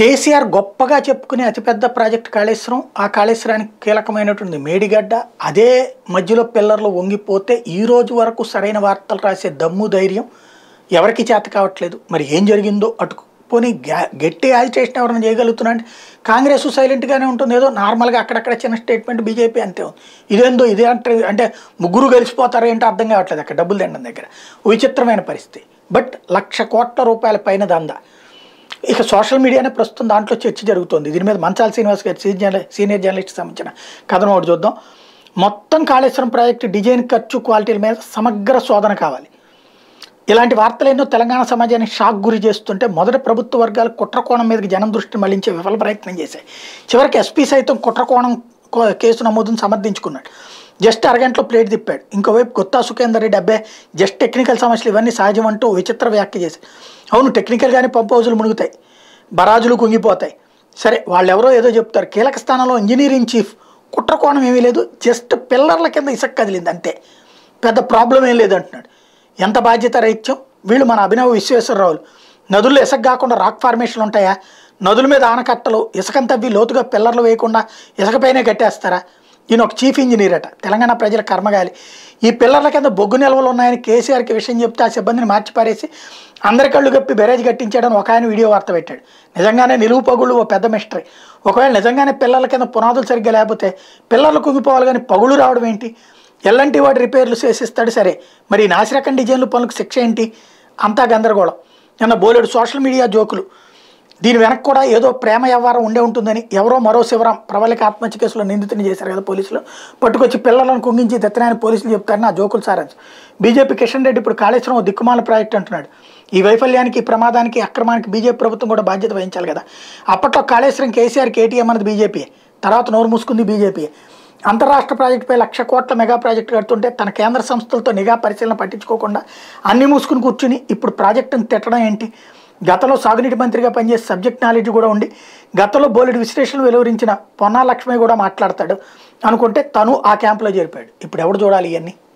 కేసీఆర్ గొప్పగా చెప్పుకునే అతిపెద్ద ప్రాజెక్ట్ కాళేశ్వరం ఆ కాళేశ్వరానికి కీలకమైనటువంటి మేడిగడ్డ అదే మధ్యలో పిల్లర్లు వంగిపోతే ఈ రోజు వరకు సరైన వార్తలు రాసే దమ్ము ధైర్యం ఎవరికి చేత కావట్లేదు మరి ఏం జరిగిందో అటు పోనీ గ్యా- గట్టి యాజిటేషన్ ఎవరైనా చేయగలుగుతున్నాండి కాంగ్రెస్ సైలెంట్గానే ఉంటుంది ఏదో నార్మల్గా అక్కడక్కడ చిన్న స్టేట్మెంట్ బీజేపీ అంతే ఉంది ఇదేందో ఇదే అంటే అంటే ముగ్గురు కలిసిపోతారు ఏంటో అర్థం కావట్లేదు అక్కడ డబ్బులు తినడం దగ్గర విచిత్రమైన పరిస్థితి బట్ లక్ష కోట్ల రూపాయల పైన దందా ఇక సోషల్ మీడియానే ప్రస్తుతం దాంట్లో చర్చ జరుగుతోంది దీని మీద మంచాల శ్రీనివాస్ గారి సీనియర్ సీనియర్ జర్నలిస్ట్ సంబంధించిన కథనం ఒకటి చూద్దాం మొత్తం కాళేశ్వరం ప్రాజెక్టు డిజైన్ ఖర్చు క్వాలిటీల మీద సమగ్ర శోధన కావాలి ఇలాంటి వార్తలు ఎన్నో తెలంగాణ సమాజాన్ని షాక్ గురి చేస్తుంటే మొదటి ప్రభుత్వ వర్గాలు కుట్రకోణం మీదకి జనం దృష్టిని మళ్లించే విఫల ప్రయత్నం చేశాయి చివరికి ఎస్పీ సైతం కుట్రకోణం కో- కేసు నమోదును సమర్థించుకున్నాడు జస్ట్ అరగంటలో ప్లేట్ తిప్పాడు ఇంకోవైపు కొత్త సుఖేందర్ రెడ్డి అబ్బాయి జస్ట్ టెక్నికల్ సమస్యలు ఇవన్నీ సహజం అంటూ విచిత్ర వ్యాఖ్య చేసి అవును టెక్నికల్గానే పంప్ హౌజులు మునుగుతాయి బరాజులు కుంగిపోతాయి సరే వాళ్ళు ఎవరో ఏదో చెప్తారు కీలక స్థానంలో ఇంజనీరింగ్ చీఫ్ కుట్రకోణం ఏమీ లేదు జస్ట్ పిల్లర్ల కింద ఇసుక కదిలింది అంతే పెద్ద ప్రాబ్లం ఏం లేదు అంటున్నాడు ఎంత బాధ్యత రైత్యం వీళ్ళు మన అభినవ విశ్వేశ్వరరావులు నదుల్లో ఇసుక కాకుండా రాక్ ఫార్మేషన్లు ఉంటాయా నదుల మీద ఆనకట్టలు ఇసుకని తవ్వి లోతుగా పిల్లర్లు వేయకుండా ఇసుకపైనే కట్టేస్తారా ఈయన ఒక చీఫ్ ఇంజనీర్ అట తెలంగాణ ప్రజల కర్మగాలి ఈ పిల్లర్ల కింద బొగ్గు నిల్వలు ఉన్నాయని కేసీఆర్కి విషయం చెప్తే ఆ సిబ్బందిని మార్చి పారేసి అందరి కళ్ళు గప్పి బెరేజ్ కట్టించాడని ఒక ఆయన వీడియో వార్త పెట్టాడు నిజంగానే నిలువు పగుళ్ళు ఓ పెద్ద మిస్టరీ ఒకవేళ నిజంగానే పిల్లల కింద పునాదులు సరిగ్గా లేకపోతే పిల్లర్లు కుంగిపోవాలి కానీ పగులు రావడం ఏంటి ఎల్లంటి వాడి రిపేర్లు చేసిస్తాడు సరే మరి ఈ నాసిరకం డిజైన్లు పనులకు శిక్ష ఏంటి అంతా గందరగోళం నిన్న బోలెడు సోషల్ మీడియా జోకులు దీని వెనక కూడా ఏదో ప్రేమ వ్యవహారం ఉండే ఉంటుందని ఎవరో మరో శివరాం ప్రవళిక ఆత్మహత్య కేసులో నిందితుని చేశారు కదా పోలీసులు పట్టుకొచ్చి పిల్లలను కుంగించి దత్తనాయని పోలీసులు చెప్తారని ఆ జోకులు సారాంశం బీజేపీ కిషన్ రెడ్డి ఇప్పుడు కాళేశ్వరం ఓ దిక్కుమాల ప్రాజెక్ట్ అంటున్నాడు ఈ వైఫల్యానికి ఈ ప్రమాదానికి అక్రమానికి బీజేపీ ప్రభుత్వం కూడా బాధ్యత వహించాలి కదా అప్పట్లో కాళేశ్వరం కేసీఆర్ కేటీఎం అన్నది బీజేపీ తర్వాత నోరు మూసుకుంది బీజేపీ అంతరాష్ట్ర ప్రాజెక్టుపై లక్ష కోట్ల మెగా ప్రాజెక్టు కడుతుంటే తన కేంద్ర సంస్థలతో నిఘా పరిశీలన పట్టించుకోకుండా అన్ని మూసుకుని కూర్చుని ఇప్పుడు ప్రాజెక్టును తిట్టడం ఏంటి గతంలో సాగునీటి మంత్రిగా పనిచేసే సబ్జెక్ట్ నాలెడ్జ్ కూడా ఉండి గతంలో బోలెడు విశ్లేషణలు వెలువరించిన పొన్నా లక్ష్మి కూడా మాట్లాడతాడు అనుకుంటే తను ఆ క్యాంపులో చేరిపోయాడు ఇప్పుడు ఎవడు చూడాలి ఇవన్నీ